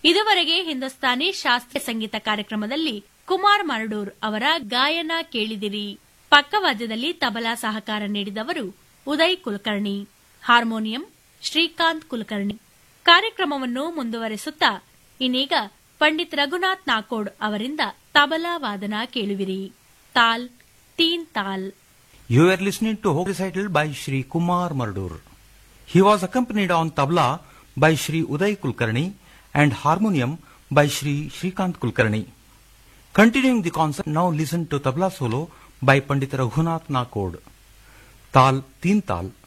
ಇದುವರೆಗೆ ಹಿಂದೂಸ್ತಾನಿ ಶಾಸ್ತ್ರೀಯ ಸಂಗೀತ ಕಾರ್ಯಕ್ರಮದಲ್ಲಿ ಕುಮಾರ್ ಮರಡೂರ್ ಅವರ ಗಾಯನ ಕೇಳಿದಿರಿ ಪಕ್ಕವಾದ್ಯದಲ್ಲಿ ತಬಲಾ ಸಹಕಾರ ನೀಡಿದವರು ಉದಯ್ ಕುಲಕರ್ಣಿ ಹಾರ್ಮೋನಿಯಂ ಶ್ರೀಕಾಂತ್ ಕುಲಕರ್ಣಿ ಕಾರ್ಯಕ್ರಮವನ್ನು ಮುಂದುವರೆಸುತ್ತಾ ಇನ್ನೀಗ ಪಂಡಿತ್ ರಘುನಾಥ್ ನಾಕೋಡ್ ಅವರಿಂದ ತಬಲಾ ವಾದನ ಕೇಳುವಿರಿ ತಾಲ್ ತೀನ್ ತಾಲ್ You were listening to Hope recital by Shri Kumar Mardur. He was accompanied on tabla by Shri Uday Kulkarni and harmonium by Shri Shrikant Kulkarni. Continuing the concert, now listen to tabla solo by Pandit Raghunath Nakod. Tal Teen Tal